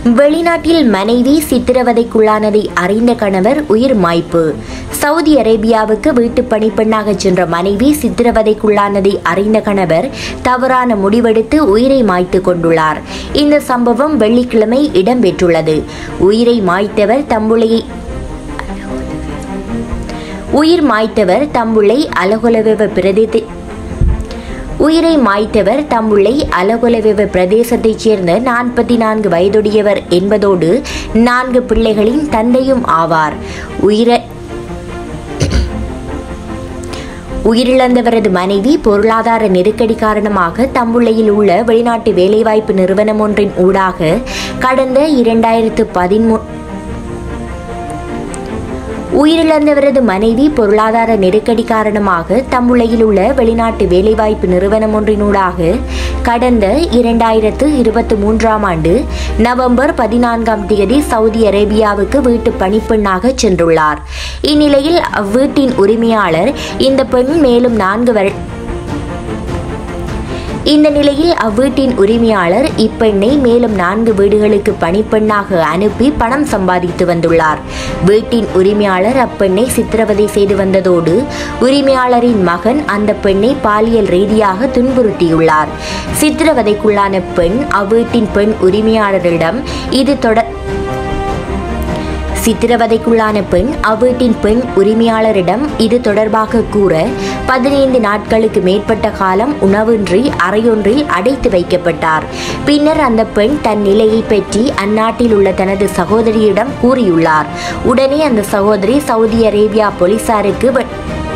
வெளிநாட்டில் மனைவி சித்திரவதைக்குள்ளானதை அறிந்த கணவர் உயிர் மாய்ப்பு சவுதி அரேபியாவுக்கு வீட்டு பணிப்பெண்ணாக சென்ற மனைவி சித்திரவதைக்குள்ளானதை அறிந்த கணவர் தவறான முடிவெடுத்து உயிரை மாய்த்து கொண்டுள்ளார் இந்த சம்பவம் வெள்ளிக்கிழமை இடம்பெற்றுள்ளது உயிரை மாய்த்தவர் தம்புளையை உயிர் மாய்த்தவர் தம்புளை அலகுலவெவ பிரதேச உயிரை மாய்த்தவர் தம்புள்ளை அலகுலவெவ பிரதேசத்தைச் சேர்ந்த நாற்பத்தி நான்கு வயதுடையவர் என்பதோடு நான்கு பிள்ளைகளின் தந்தையும் ஆவார் உயிர உயிரிழந்தவரது மனைவி பொருளாதார நெருக்கடி காரணமாக தம்புள்ளையில் உள்ள வெளிநாட்டு வேலைவாய்ப்பு நிறுவனம் ஒன்றின் ஊடாக கடந்த இரண்டாயிரத்து பதிமூ உயிரிழந்தவரது மனைவி பொருளாதார நெருக்கடி காரணமாக தம்புளையில் உள்ள வெளிநாட்டு வேலைவாய்ப்பு நிறுவனம் ஒன்றினூடாக கடந்த இரண்டாயிரத்து இருபத்தி மூன்றாம் ஆண்டு நவம்பர் பதினான்காம் தேதி சவுதி அரேபியாவுக்கு வீட்டு பணிப்பெண்ணாக சென்றுள்ளார் இந்நிலையில் அவ்வீட்டின் உரிமையாளர் இந்த பெண் மேலும் நான்கு வரு இந்த நிலையில் அவ்வீட்டின் உரிமையாளர் இப்பெண்ணை மேலும் நான்கு வீடுகளுக்கு பணிப்பெண்ணாக அனுப்பி பணம் சம்பாதித்து வந்துள்ளார் வீட்டின் உரிமையாளர் அப்பெண்ணை சித்திரவதை செய்து வந்ததோடு உரிமையாளரின் மகன் அந்த பெண்ணை பாலியல் ரீதியாக துன்புறுத்தியுள்ளார் சித்திரவதைக்குள்ளான பெண் அவ்வீட்டின் பெண் உரிமையாளரிடம் இது தொடர் சித்திரவதைக்குள்ளான பெண் அவ்வீட்டின் பெண் உரிமையாளரிடம் இது தொடர்பாக கூற பதினைந்து நாட்களுக்கு மேற்பட்ட காலம் உணவின்றி அறையொன்றில் அடைத்து வைக்கப்பட்டார் பின்னர் அந்த பெண் தன் நிலையை பற்றி அந்நாட்டில் உள்ள தனது சகோதரியிடம் கூறியுள்ளார் உடனே அந்த சகோதரி சவுதி அரேபியா போலீசாருக்கு வ-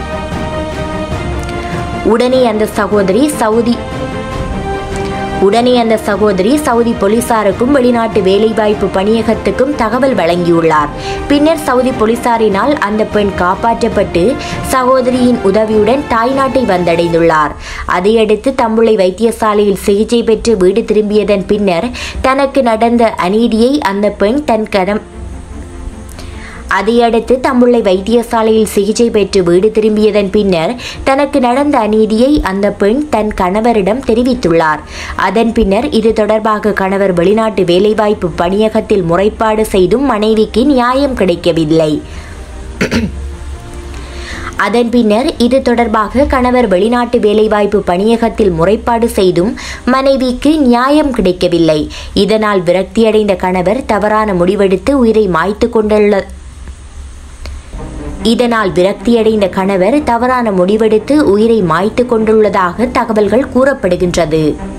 உடனே அந்த சகோதரி சவுதி உடனே அந்த சகோதரி சவுதி போலீசாருக்கும் வெளிநாட்டு வேலைவாய்ப்பு பணியகத்துக்கும் தகவல் வழங்கியுள்ளார் பின்னர் சவுதி போலீசாரினால் அந்த பெண் காப்பாற்றப்பட்டு சகோதரியின் உதவியுடன் தாய்நாட்டை வந்தடைந்துள்ளார் அதையடுத்து தம்புளை வைத்தியசாலையில் சிகிச்சை பெற்று வீடு திரும்பியதன் பின்னர் தனக்கு நடந்த அநீதியை அந்த பெண் தன் கரம் அதையடுத்து தம்புள்ளை வைத்தியசாலையில் சிகிச்சை பெற்று வீடு திரும்பியதன் பின்னர் தனக்கு நடந்த அநீதியை அந்த பெண் தன் கணவரிடம் தெரிவித்துள்ளார் அதன் பின்னர் இது தொடர்பாக கணவர் வெளிநாட்டு வேலைவாய்ப்பு பணியகத்தில் முறைப்பாடு செய்தும் மனைவிக்கு நியாயம் கிடைக்கவில்லை அதன் பின்னர் இது தொடர்பாக கணவர் வெளிநாட்டு வேலைவாய்ப்பு பணியகத்தில் முறைப்பாடு செய்தும் மனைவிக்கு நியாயம் கிடைக்கவில்லை இதனால் விரக்தியடைந்த கணவர் தவறான முடிவெடுத்து உயிரை மாய்த்து கொண்டுள்ள இதனால் விரக்தியடைந்த கணவர் தவறான முடிவெடுத்து உயிரை மாய்த்து கொண்டுள்ளதாக தகவல்கள் கூறப்படுகின்றது